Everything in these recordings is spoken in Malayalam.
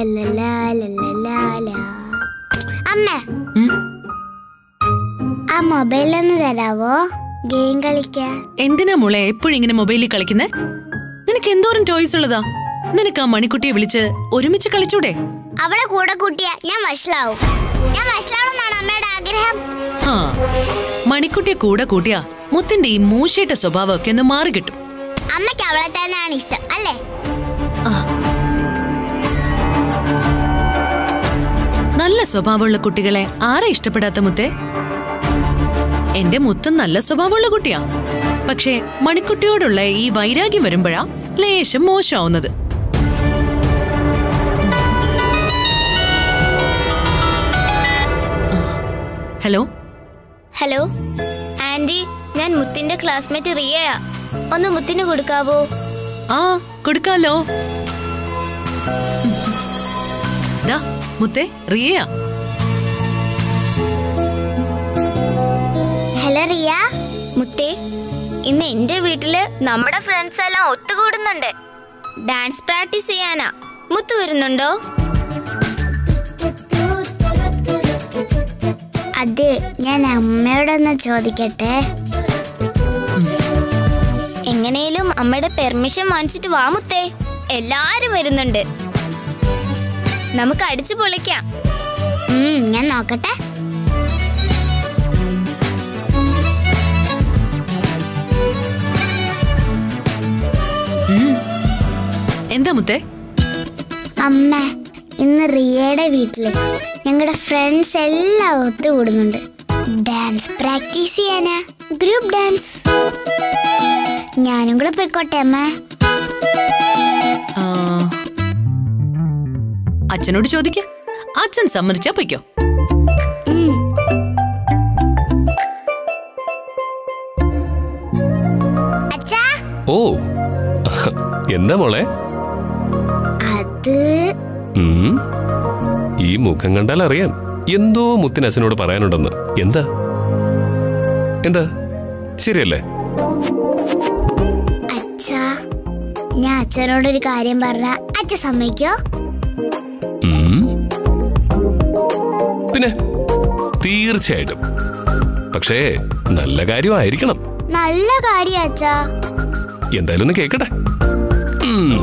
ലലലാ, ലലലാലാ. അമ്മ ഉം. ആ മൊബൈലൊന്ന് തരാവോ ഗെയിം കളിക്കാൻ എന്തിനാ മോളെ എപ്പോഴും ഇങ്ങനെ മൊബൈലിൽ കളിക്കുന്നേ നിനക്ക് എന്തോരം ടോയ്സ് ഉള്ളതാ നിനക്ക് ആ മണിക്കുട്ടിയെ വിളിച്ച് ഒരുമിച്ച് കളിച്ചൂടെ അവളെ കൂടെ കൂട്ടിയ ഞാൻ വഷളാവും ഞാൻ വഷളാവണമെന്നാണ് അമ്മയുടെ ആഗ്രഹം ആ മണിക്കുട്ടിയെ കൂടെ കൂട്ടിയാ മുത്തിന്റെ ഈ മൂശയിട്ട സ്വഭാവമൊക്കെ ഒന്ന് മാറി കിട്ടും അമ്മയ്ക്ക് അവളെ തന്നെയാണ് ഇഷ്ടം അല്ലേ ആ. നല്ല സ്വഭാവമുള്ള കുട്ടികളെ ആരാ ഇഷ്ടപ്പെടാത്ത മുത്തേ എന്റെ മുത്തും നല്ല സ്വഭാവമുള്ള കുട്ടിയാ പക്ഷേ മണിക്കുട്ടിയോടുള്ള ഈ വൈരാഗ്യം വരുമ്പോഴാ ലേശം മോശമാവുന്നത് ഹലോ ഹലോ ആന്റി ഞാൻ മുത്തിന്റെ ക്ലാസ്മേറ്റ് റിയയാ ഒന്ന് മുത്തിന് കൊടുക്കാവോ ആ കൊടുക്കാലോ ദാ മുത്തേ റിയയാ ഹലോ റിയ മുത്തേ ഇന്ന് എന്റെ വീട്ടില് നമ്മുടെ ഫ്രണ്ട്സ് എല്ലാം ഒത്തുകൂടുന്നുണ്ട് ഡാൻസ് പ്രാക്ടീസ് ചെയ്യാനാ മുത്ത് വരുന്നുണ്ടോ അതെ ഞാൻ അമ്മയോടൊന്ന് ചോദിക്കട്ടെ എങ്ങനെയും അമ്മയുടെ പെർമിഷൻ വാങ്ങിച്ചിട്ട് വാ മുത്തേ എല്ലാരും വരുന്നുണ്ട് നമുക്ക് അടിച്ചു പൊളിക്കാം ഉം, ഞാൻ നോക്കട്ടെ ഉം. എന്താ മുത്തേ അമ്മ ഇന്ന് റിയയുടെ വീട്ടില് ഞങ്ങളുടെ ഫ്രണ്ട്സ് എല്ലാം ഒത്തുകൂടുന്നുണ്ട് ഡാൻസ് പ്രാക്ടീസ് ചെയ്യാനാ ഗ്രൂപ്പ് ഡാൻസ് ഞാനും കൂടെ പോയിക്കോട്ടെ അമ്മ ആ, അച്ഛനോട് ചോദിക്ക അച്ഛൻ സമ്മതിച്ചാ പൊയ്ക്കോ ഉം. അച്ഛാ ഓ എന്താ മോളെ അത് ഉം. ഈ മുഖം കണ്ടാൽ അറിയാം എന്തോ മുത്തിന് അച്ഛനോട് പറയാനുണ്ടെന്ന് എന്താ എന്താ ശരിയല്ലേ അച്ഛാ ഞാൻ അച്ഛനോടൊരു കാര്യം പറഞ്ഞ അച്ഛൻ സമ്മതിക്കോ ഉം. പിന്നെ തീർച്ചയായിട്ടും പക്ഷേ നല്ല കാര്യമായിരിക്കണം നല്ല കാര്യം അച്ഛാ എന്തായാലും ഒന്ന് കേക്കട്ടെ ഉം.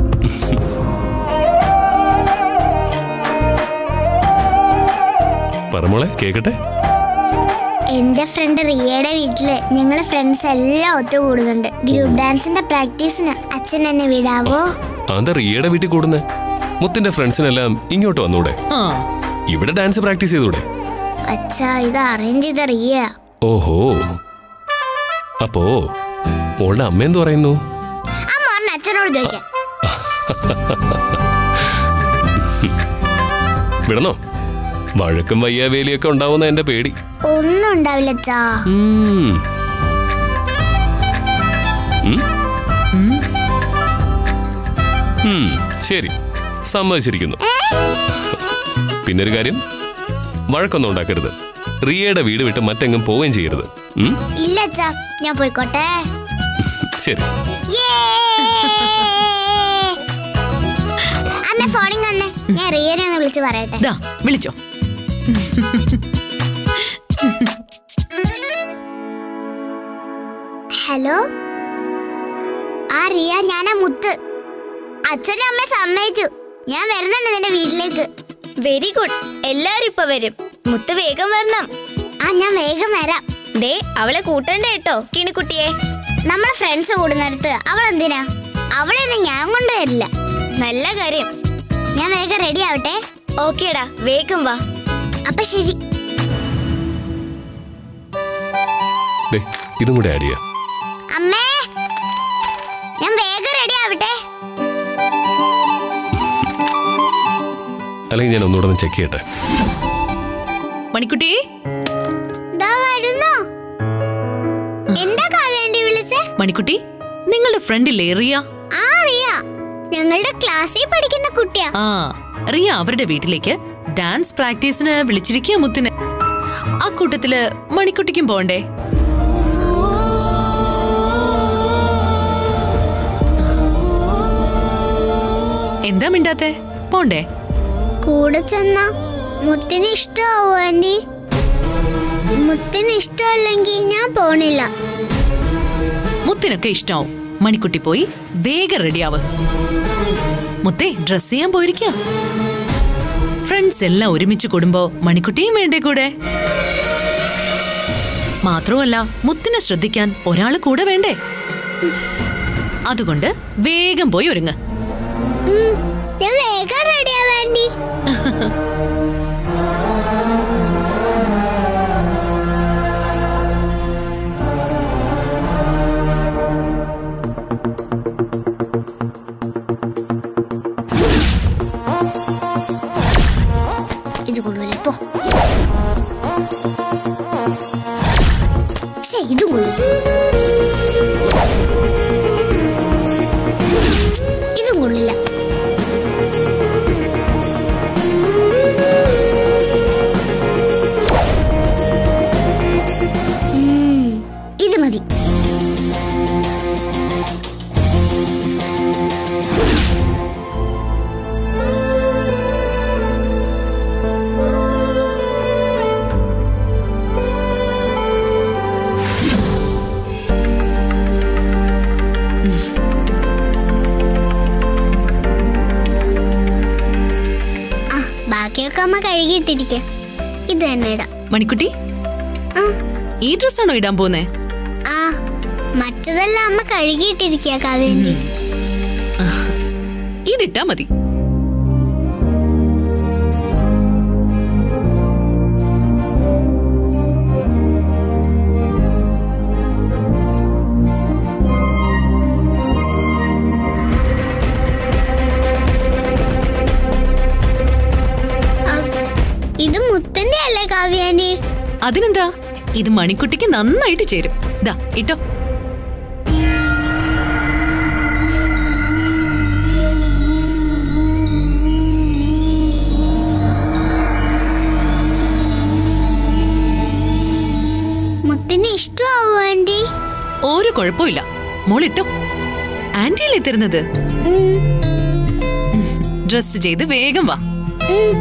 പറ മോളെ കേക്കട്ടെ എന്റെ ഫ്രണ്ട് റിയയുടെ വീട്ടില് ഞങ്ങളെ ഫ്രണ്ട്സ് എല്ലാം ഒത്തുകൂടുന്നുണ്ട് ഗ്രൂപ്പ് ഡാൻസിന്റെ പ്രാക്ടീസിന് അച്ഛൻ എന്നെ വിടാവോ അതെന്താ റിയയുടെ വീട്ടിൽ കൂടുന്നേ മുത്തിന്റെ ഫ്രണ്ട്സിനെല്ലാം ഇങ്ങോട്ട് വന്നൂടെ ആ ഇവിടെ ഡാൻസ് പ്രാക്ടീസ് ചെയ്തൂടെ അച്ഛാ ഇത് അറേഞ്ച് ചെയ്ത റിയ ഓഹോ അപ്പോ മോളുടെ അമ്മ എന്ത് പറയുന്നു ആ മോറിന് അച്ഛനോട് ചോദിക്കാം വിടണോ വഴക്കും വയ്യാവേലിയൊക്കെ ഉണ്ടാവുന്ന എന്റെ പേടി ഒന്നും ഉണ്ടാവില്ല അച്ഛാ ഉം. ഉം? ഉം, ശരി സമ്മതിച്ചിരിക്കുന്നു പിന്നൊരു കാര്യം വഴക്കൊന്നും ഉണ്ടാക്കരുത് റിയയുടെ വീട് വിട്ട് മറ്റെങ്ങും പോവുകയും ചെയ്യരുത് ഉം? ഇല്ല അച്ഛാ ഞാൻ പോയിക്കോട്ടെ ശരി യേ! അമ്മ ഫോണിൽ വന്നേ ഞാൻ റിയനെ ഒന്ന് വിളിച്ച് പറയട്ടെ ദാ വിളിച്ചോ ഹലോ ആ റിയ ഞാനാ മുത്ത് അച്ഛനും അമ്മ സമ്മതിച്ചു ഞാൻ വരുന്നുണ്ട് നിന്റെ വീട്ടിലേക്ക് വെരി ഗുഡ് എല്ലാരും ഇപ്പൊ വരും മുത്ത് വേഗം വരണം ആ ഞാൻ വേഗം വരാം ദേ അവളെ കൂട്ടണ്ട കേട്ടോ കിണിക്കുട്ടിയെ നമ്മളെ ഫ്രണ്ട്സ് കൂടുന്നിടത്ത് അവൾ എന്തിനാ അവളെയൊന്നും ഞാൻ കൊണ്ടുവരില്ല നല്ല കാര്യം ഞാൻ വേഗം റെഡി ആവട്ടെ ഓക്കേടാ വേഗം വാ അപ്പൊ ശരി ദേ, ഇതും കൂടെ ആഡ് ചെയ്യാം അമ്മേ ഞാൻ വേഗം റെഡി ആവട്ടെ അല്ലെങ്കിൽ ഞാൻ ഒന്നുകൂടെ ഒന്ന് ചെക്ക് ചെയ്യട്ടെ മണിക്കുട്ടി ദാ വരുന്നു എന്താ കാവേണ്ടി വിളിച്ചേ മണിക്കുട്ടി നിങ്ങളുടെ ഫ്രണ്ടില്ലേ റിയ ആ റിയ ഞങ്ങളുടെ ക്ലാസ്സിൽ പഠിക്കുന്ന കുട്ടിയാ ആ റിയ അവരുടെ വീട്ടിലേക്ക് ഡാൻസ് പ്രാക്ടീസിന് വിളിച്ചിരിക്കുക മുത്തിന് ആ കൂട്ടത്തില് മണിക്കുട്ടിക്കും പോണ്ടേ എന്താ മിണ്ടാത്തെ പോണ്ടേ കൂടെ ചെന്ന മുത്തിന് ഇഷ്ടമാവോ ആന്റി മുത്തിന് ഇഷ്ടമല്ലെങ്കിൽ ഞാൻ പോണില്ല മുത്തിനൊക്കെ ഇഷ്ടാവും മണിക്കുട്ടി പോയി വേഗം റെഡിയാവ് മുത്തേ ഡ്രസ് ചെയ്യാൻ പോയിരിക്കുക ഫ്രണ്ട്സ് എല്ലാം ഒരുമിച്ച് കൂടുമ്പോ മണിക്കുട്ടിയും വേണ്ടേ കൂടെ മാത്രമല്ല മുത്തിനെ ശ്രദ്ധിക്കാൻ ഒരാള് കൂടെ വേണ്ടേ അതുകൊണ്ട് വേഗം പോയി ഒരുങ്ങ ഉം, ഞാൻ വേഗം റെഡിയാവാ ആന്റി ഇത് കൊള്ളൂലേ പോ ശ്ശെ, ഇതും കൊള്ളു ഇതും കൊള്ളില്ല ഉം, ഇത് മതി ആ ബാക്കിയൊക്കെ അമ്മ കഴുകിയിട്ടിരിക്ക ഇത് തന്നെ ഇടാം മണിക്കുട്ടി ആ ഈ ഡ്രസ്സാണോ ഇടാൻ പോന്നേ ആ മറ്റതെല്ലാം അമ്മ കഴുകിയിട്ടിരിക്കുക കാവേന്റി ഇതിട്ടാ മതി ആ, ഇത് മുത്തന്റെ അല്ലേ കാവ്യാന്റി അതിനെന്താ ഇത് മണിക്കുട്ടിക്ക് നന്നായിട്ട് ചേരും ദാ ഇട്ടോ മുത്തിന് ഇഷ്ടമാവോ ആന്റി ഒരു കുഴപ്പമില്ല മോളിട്ടോ ആന്റിയല്ലേ തരുന്നത് ഉം, ഡ്രസ് ചെയ്ത് വേഗം വാ ഉം.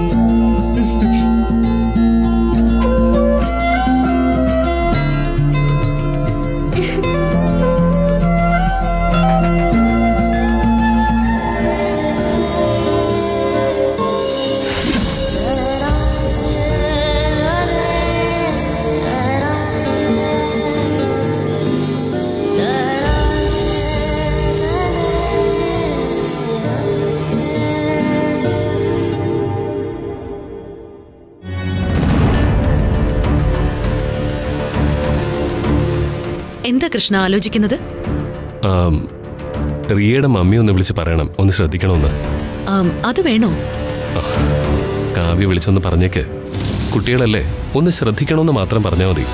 എന്താ കൃഷ്ണ ആലോചിക്കുന്നത് ആം, റിയയുടെ മമ്മി ഒന്ന് വിളിച്ച് പറയണം ഒന്ന് ശ്രദ്ധിക്കണമെന്ന് ആം, അത് വേണോ കാവ്യ വിളിച്ചൊന്ന് പറഞ്ഞേക്ക് കുട്ടികളല്ലേ ഒന്ന് ശ്രദ്ധിക്കണമെന്ന് മാത്രം പറഞ്ഞാൽ മതി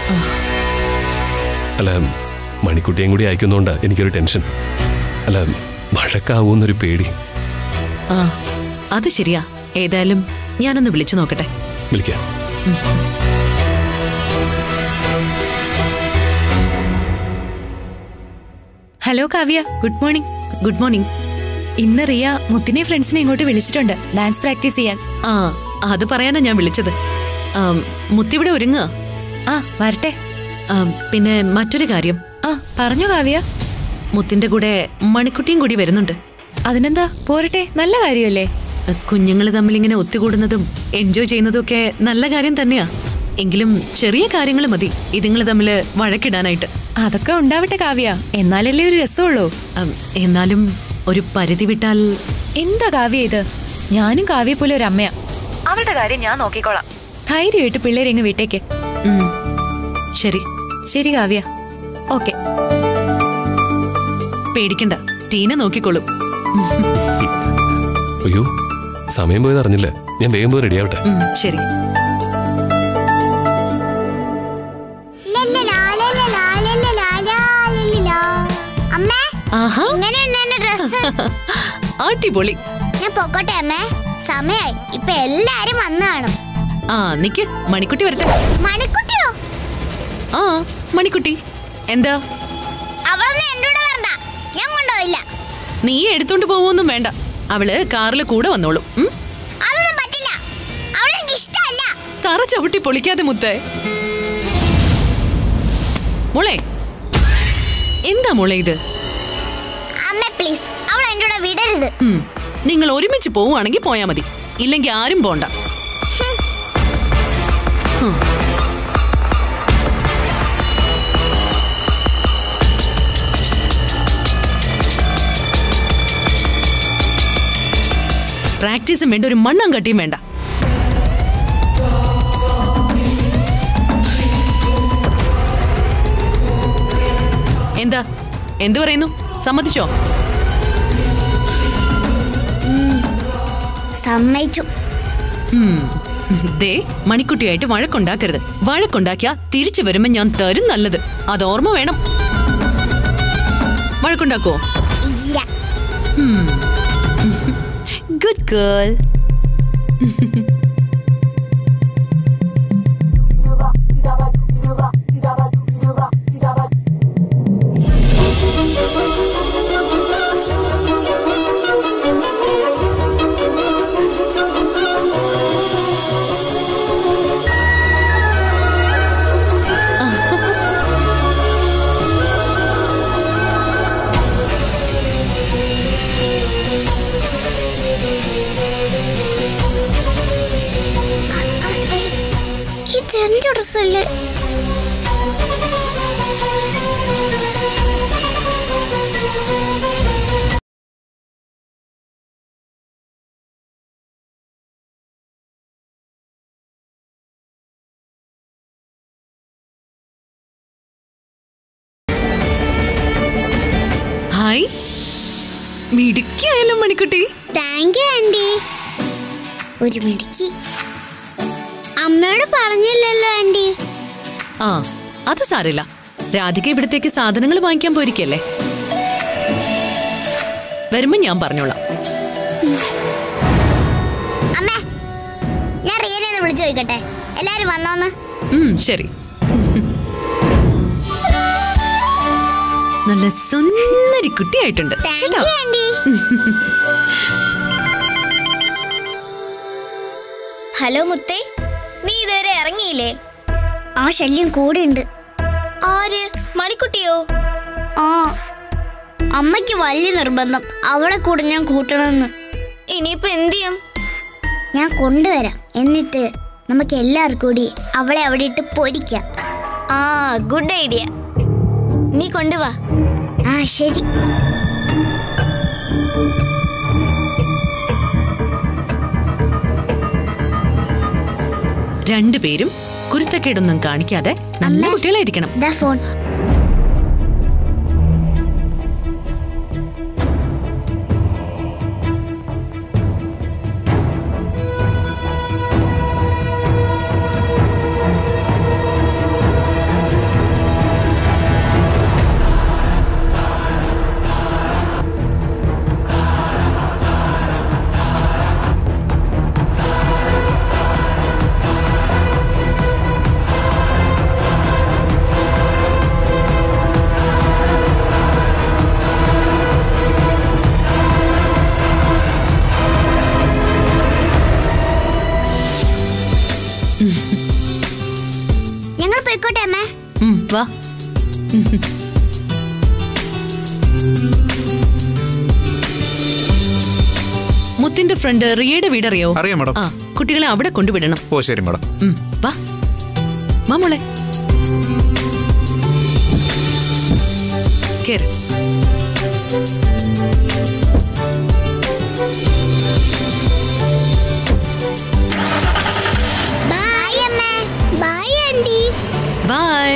അല്ല മണിക്കുട്ടിയും കൂടി അയക്കുന്നോണ്ടാ എനിക്കൊരു ടെൻഷൻ അല്ല വഴക്കാവൂന്നൊരു പേടി ആ അത് ശരിയാ ഏതായാലും ഞാനൊന്ന് വിളിച്ചു നോക്കട്ടെ വിളിക്കാം hello Kavya good morning good morning ഇന്ന് റിയ മുത്തിനെ ഫ്രണ്ട്സിനെ ഇങ്ങോട്ട് വിളിച്ചിട്ടുണ്ട് ഡാൻസ് പ്രാക്ടീസ് ചെയ്യാൻ ആ അത് പറയാനാ ഞാൻ വിളിച്ചത് ആം, മുത്തിവിടെ ഒരുങ്ങുക ആ വരട്ടെ ആം, പിന്നെ മറ്റൊരു കാര്യം ആ പറഞ്ഞു കാവ്യ മുത്തിന്റെ കൂടെ മണിക്കുട്ടിയും കൂടി വരുന്നുണ്ട് അതിനെന്താ പോരട്ടെ നല്ല കാര്യമല്ലേ കുഞ്ഞുങ്ങൾ തമ്മിൽ ഇങ്ങനെ ഒത്തുകൂടുന്നതും എൻജോയ് ചെയ്യുന്നതും ഒക്കെ നല്ല കാര്യം തന്നെയാ എങ്കിലും ചെറിയ കാര്യങ്ങൾ മതി ഇതുങ്ങൾ തമ്മിൽ വഴക്കിടാനായിട്ട് അതൊക്കെ ഉണ്ടാവട്ടെ കാവ്യ എന്നാലല്ലേ ഒരു രസമുള്ളൂ ആം, എന്നാലും ഒരു പരിധി വിട്ടാൽ എന്താ കാവ്യ ഇത് ഞാനും കാവ്യ പോലെ ഒരു അമ്മയാ അവരുടെ കാര്യം ഞാൻ നോക്കിക്കോളാം ധൈര്യമായിട്ട് പിള്ളേരെ ഇങ്ങ് വിട്ടേക്ക് ഉം, ശരി ശരി കാവ്യ ഓക്കെ പേടിക്കണ്ട ടീന നോക്കിക്കോളും അയ്യോ സമയം പോയത് അറിഞ്ഞില്ല ഞാൻ വേഗം പോയി റെഡിയാവട്ടെ ഉം, ശരി ലല്ലലാ, ലല്ലലാ, ലല്ലലാ, ലാലലിലാ. അമ്മേ ആഹാ എങ്ങനെയുണ്ട് എന്റെ ഡ്രസ് അടിപൊളി ഞാൻ പൊക്കോട്ടെ അമ്മേ സമയായി ഇപ്പൊ എല്ലാരും വന്നു കാണും ആ നിക്ക് മണിക്കുട്ടി വരട്ടെ മണിക്കുട്ടിയോ ആ മണിക്കുട്ടി എന്താ അവളൊന്നും എന്റെ കൂടെ വരണ്ട ഞാൻ കൊണ്ടുപോയില്ല നീ എടുത്തോണ്ട് പോവൊന്നും വേണ്ട അവള് കാറിൽ കൂടെ വന്നോളും ഉം? അത് തറ ചവിട്ടി പൊളിക്കാതെ മുത്തേ മോളെ എന്താ മോളെ ഇത് അമ്മ പ്ലീസ് അവൾ എൻ്റെ കൂടെ വിടരുത് ഉം, നിങ്ങൾ ഒരുമിച്ച് പോവുകയാണെങ്കിൽ പോയാ മതി ഇല്ലെങ്കിൽ ആരും പോണ്ട ഹും. പ്രാക്ടീസും വേണ്ട ഒരു മണ്ണം കട്ടിയും വേണ്ട എന്താ എന്തു പറയുന്നു സമ്മതിച്ചോ സമ്മതിച്ചു ഉം. ദേ മണിക്കുട്ടിയായിട്ട് വഴക്കുണ്ടാക്കരുത് വഴക്കുണ്ടാക്കിയാ തിരിച്ചു വരുമ്പോ ഞാൻ തരും നല്ലത് അത് ഓർമ്മ വേണം വഴക്കുണ്ടാക്കുവോ ഇല്ല ഗുഡ് ഗേൾ ഇത് എന്റെ ഡ്രസ്സല്ലേ ഹായ് മിടുക്കിയായല്ലോ മണിക്കുട്ടി താങ്ക് യു ആന്റി ഒരു മിടുക്കി അമ്മയോട് പറഞ്ഞില്ലല്ലോ ആന്റി ആ അത് സാരില്ല രാധിക ഇവിടത്തേക്ക് സാധനങ്ങൾ വാങ്ങിക്കാൻ പോയിരിക്കല്ലേ വരുമ്പോ ഞാൻ പറഞ്ഞോളാം അമ്മേ ഞാൻ റിയനെ ഒന്ന് വിളിച്ചു ചോദിക്കട്ടെ എല്ലാരും വന്നോന്ന് ഉം, ശരി നല്ല സുന്ദരി കുട്ടിയായിട്ടുണ്ട് താങ്ക് കേട്ടോ യു ആന്റി ഹലോ മുത്തേ നീ ഇതുവരെ ഇറങ്ങിയില്ലേ ആ ശല്യം കൂടെ ഉണ്ട് ആര് മണിക്കുട്ടിയോ ആ അമ്മയ്ക്ക് വലിയ നിർബന്ധം അവളെ കൂടെ ഞാൻ കൂട്ടണമെന്ന് ഇനിയിപ്പോ എന്ത് ചെയ്യും ഞാൻ കൊണ്ടുവരാം എന്നിട്ട് നമുക്ക് എല്ലാവർക്കും കൂടി അവളെ അവിടെ ഇട്ട് പൊരിക്കാം ആ ഗുഡ് ഐഡിയ നീ കൊണ്ടുവാ ആ ശരി രണ്ടുപേരും കുരുത്തക്കേടൊന്നും കാണിക്കാതെ നല്ല അമ്മേ. കുട്ടികളായിരിക്കണം ദാ ഫോൺ ഞങ്ങൾ പോയിക്കോട്ടെ അമ്മേ ഉം, വാ മുത്തിന്റെ ഫ്രണ്ട് റിയയുടെ വീടറിയോ അറിയാം മാഡം ആ കുട്ടികളെ അവിടെ കൊണ്ടുവിടണം ഓ ശരി മാഡം ഉം, വാ വാ മോളെ കേറ് ബൈ അമ്മേ bye aunty bye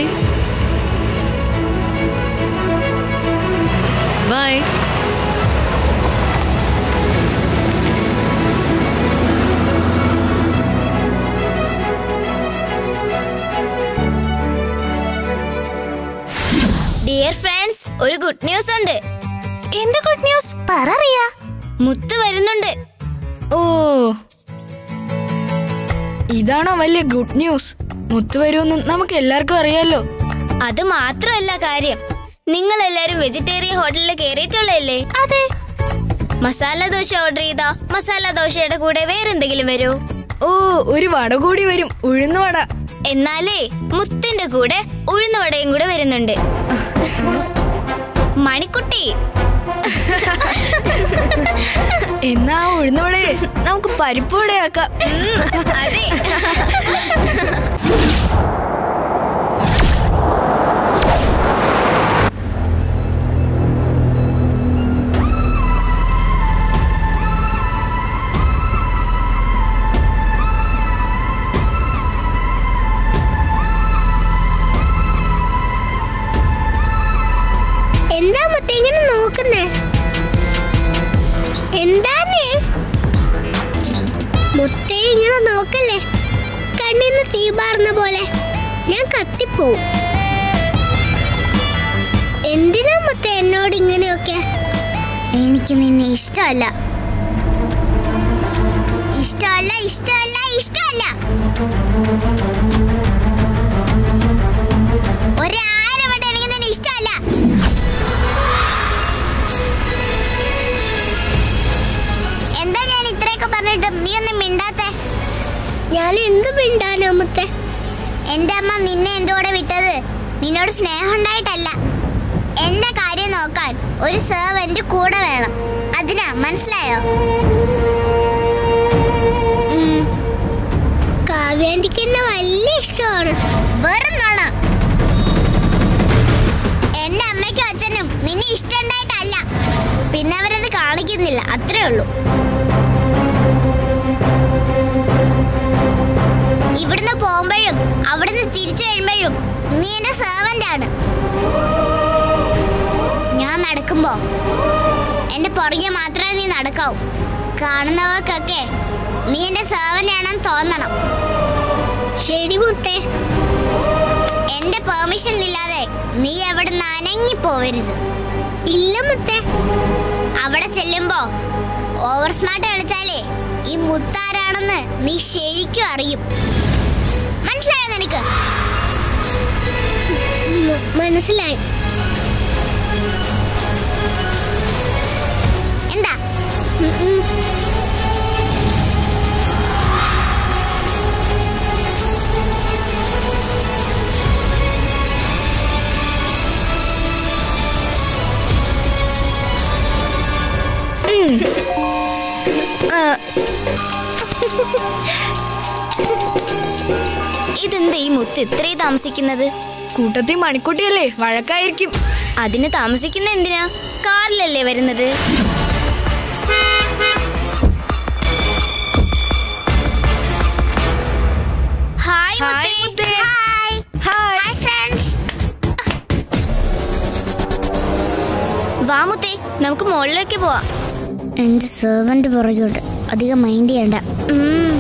bye dear friends ഒരു ഗുഡ് ന്യൂസ് ഉണ്ട് എന്ത് ഗുഡ് ന്യൂസ് പററിയാ മുത്ത് വരുന്നുണ്ട് ഓ ഇതാണോ വലിയ ഗുഡ് ന്യൂസ് മുത്തു വരുമെന്ന് നമുക്ക് എല്ലാവർക്കും അറിയാലോ അത് മാത്രമല്ല കാര്യം നിങ്ങൾ എല്ലാരും വെജിറ്റേറിയൻ ഹോട്ടലിൽ കയറിയിട്ടുള്ളല്ലേ അതെ മസാല ദോശ ഓർഡർ ചെയ്താ മസാല ദോശയുടെ കൂടെ വേറെന്തെങ്കിലും വരൂ ഓ ഒരു വട കൂടി വരും ഉഴുന്നുവട എന്നാലേ മുത്തിന്റെ കൂടെ ഉഴുന്നുവടയും കൂടെ വരുന്നുണ്ട് മണിക്കുട്ടി എന്നാ ആ ഉഴുന്നുവടയെ നമുക്ക് പരിപ്പ് വടയാക്കാം ഉം. അതെ എന്താ മുത്ത ഇങ്ങനെ നോക്കുന്നേ എന്താന്നേ മുത്തേ ഇങ്ങനെ നോക്കല്ലേ കണ്ണിന്ന് തീ പാർന്ന പോലെ ഞാൻ കത്തിപ്പോവും എന്തിനാ മുത്ത എന്നോട് ഇങ്ങനെയൊക്കെ എനിക്ക് നിന്നെ ഇഷ്ടമല്ല ഇഷ്ടമല്ല ഇഷ്ടമല്ല ഇഷ്ടമല്ല ഒരായിരം വട്ടം എനിക്ക് നിന്നെ ഇഷ്ടമല്ല എന്താ ഞാൻ ഇത്രയൊക്കെ പറഞ്ഞിട്ടും നീ ഒന്നും മിണ്ടാത്തെ ഞാൻ എന്ത് മിണ്ടാനാ മുത്തെ എന്റെ അമ്മ നിന്നെ എന്റെ കൂടെ വിട്ടത് നിന്നോട് സ്നേഹം ഉണ്ടായിട്ടല്ല എന്റെ കാര്യം നോക്കാൻ ഒരു സെർവന്റ് കൂടെ വേണം അതിനാ മനസ്സിലായോ ഉം. കാവ്യാന്റിക്ക് എന്നെ വലിയ ഇഷ്ടമാണ് വെറും നോണ എന്റെ അമ്മയ്ക്കും അച്ഛനും നിന്നെ ഇഷ്ടമുണ്ടായിട്ടല്ല പിന്നെ അവരത് കാണിക്കുന്നില്ല അത്രേ ഉള്ളൂ ഇവിടുന്ന് പോകുമ്പോഴും അവിടുന്ന് തിരിച്ചു വരുമ്പോഴും നീ എന്റെ സെർവന്റ് ആണ് ഞാൻ നടക്കുമ്പോ എന്റെ പുറകെ മാത്രമേ നീ നടക്കാവൂ കാണുന്നവർക്കൊക്കെ നീ എന്റെ സെർവന്റ് ആണെന്ന് തോന്നണം ശരി മുത്തേ എന്റെ പെർമിഷൻ ഇല്ലാതെ നീ അവിടെ നനങ്ങി പോവരുത് ഇല്ല മുത്തേ അവിടെ ചെല്ലുമ്പോ ഓവർ സ്മാർട്ട് കളിച്ചാലേ ഈ മുത്താരാണെന്ന് നീ ശരിക്കും അറിയും മനസ്സിലായോ നിനക്ക് മനസ്സിലായി എന്താ ഉം, ഉം. ഇതെന്താ ഈ മുത്ത് ഇത്രയും താമസിക്കുന്നത് കൂട്ടത്തിൽ മണിക്കുട്ടിയല്ലേ വഴക്കായിരിക്കും അതിന് താമസിക്കുന്ന എന്തിനാ കാറിലല്ലേ വരുന്നത് ഹായ് ഹായ് മുത്തേ മുത്തേ. ഹായ് ഹായ് ഹായ് ഫ്രണ്ട്സ് വാ മുത്തേ നമുക്ക് മുകളിലേക്ക് പോവാം എന്റെ സെർവന്റ് പുറകെയുണ്ട് അധികം മൈൻഡ് ചെയ്യണ്ട ഉം,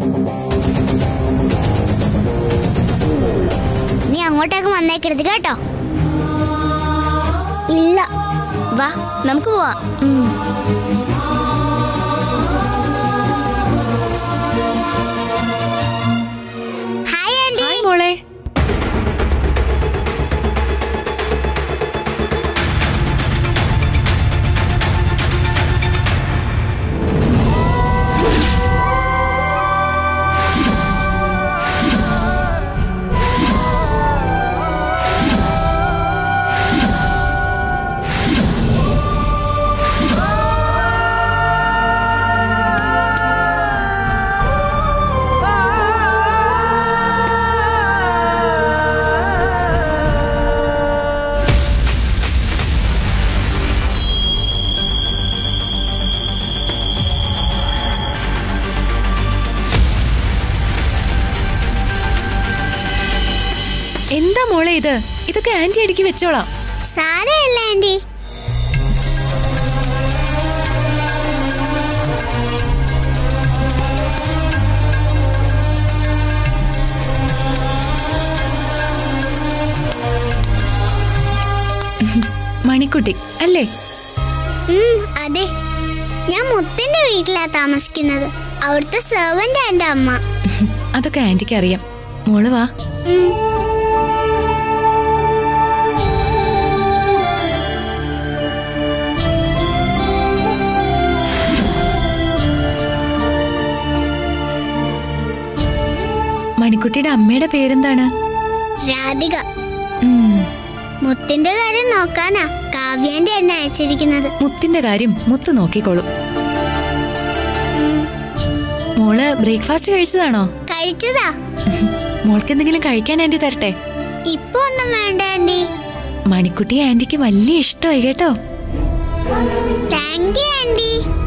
നീ അങ്ങോട്ടേക്ക് വന്നേക്കരുത് കേട്ടോ ഇല്ല വാ നമുക്ക് പോവാം ഉം. ഹായ് ആന്റി ഹായ് മോളെ എന്താ മോളെ ഇത് ഇതൊക്കെ ആന്റി അടുക്കി വെച്ചോളാം സാരമില്ല ആന്റി മണിക്കുട്ടി അല്ലേ ഉം, അതെ ഞാൻ മുത്തിന്റെ വീട്ടിലാ താമസിക്കുന്നത് അവിടുത്തെ സെർവന്റ് എന്റെ അമ്മ അതൊക്കെ ആന്റിക്ക് അറിയാം മോള് വാ ഉം. മണിക്കുട്ടിയുടെ അമ്മയുടെ പേരെന്താണ് രാധിക ഉം, മുത്തിന്റെ കാര്യം നോക്കാനാ കാവ്യാന്റെ എന്നെ അയച്ചിരിക്കുന്നത് മുത്തിന്റെ കാര്യം മുത്ത് നോക്കിക്കോളും മോള് ബ്രേക്ക്ഫാസ്റ്റ് കഴിച്ചതാണോ കഴിച്ചതാ മോൾക്ക് എന്തെങ്കിലും കഴിക്കാൻ ആന്റി തരട്ടെ ഇപ്പൊ ഒന്നും വേണ്ട ആന്റി മണിക്കുട്ടി ആന്റിക്ക് വലിയ ഇഷ്ടമായി കേട്ടോ താങ്ക് യു ആന്റി